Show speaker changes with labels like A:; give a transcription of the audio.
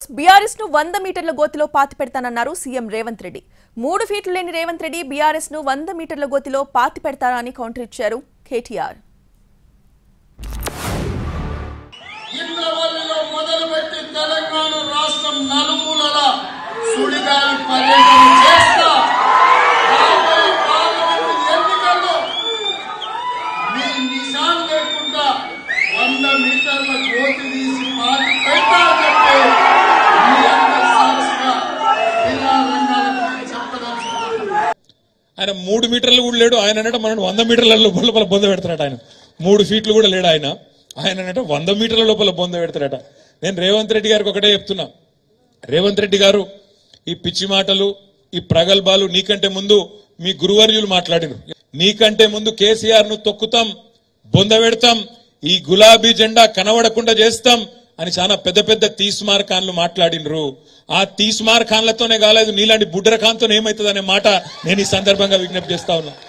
A: BRS ను వంద మీటర్ల గోతిలో పాతి పెడతానన్నారు సీఎం రేవంత్ రెడ్డి మూడు ఫీట్లు లేని రేవంత్ రెడ్డి బీఆర్ఎస్ ను వంద మీటర్ల గోతిలో పాతి పెడతారని కౌంటర్ ఇచ్చారు కేటీఆర్
B: ఇంద్రవల్లిలో మొదలుపెట్టి తెలంగాణ రాష్ట్రం నలుమూలల సుడిగాలి పర్యటన చేస్తా రాబోయే పార్లమెంటు ఎన్నికల్లో మీ నిశాన్ లేకుండా వంద మీటర్ల గోతి తీసి పాతి పెడతా అని చెప్పి మీ అందరి సాక్షిగా జిల్లా రంగాల గురించి చెప్పదలుచుకుంటున్నాను
C: ఆయన మూడు మీటర్లు కూడా లేడు ఆయన అంటే మనం వంద మీటర్ల లోపల బొంద పెడతాడట ఆయన మూడు ఫీట్లు కూడా లేడు ఆయన ఆయన అంటే వంద మీటర్ల లోపల బొంద పెడతాడట నేను రేవంత్ రెడ్డి గారికి ఒకటే చెప్తున్నా రేవంత్ రెడ్డి గారు ఈ పిచ్చి మాటలు ఈ ప్రగల్భాలు నీకంటే ముందు మీ గురువర్యులు మాట్లాడినారు నీకంటే ముందు కేసీఆర్ ను తొక్కుతాం బొంద పెడతాం ఈ గులాబీ జెండా కనబడకుండా చేస్తాం అని చాలా పెద్ద పెద్ద తీస్మార్ ఖాన్లు మాట్లాడినరు ఆ తీస్మార్ ఖాన్లతోనే కాలేదు నీలాంటి బుడ్ర ఖాన్తో ఏమవుతుంది అనే మాట నేను ఈ సందర్భంగా విజ్ఞప్తి చేస్తా ఉన్నా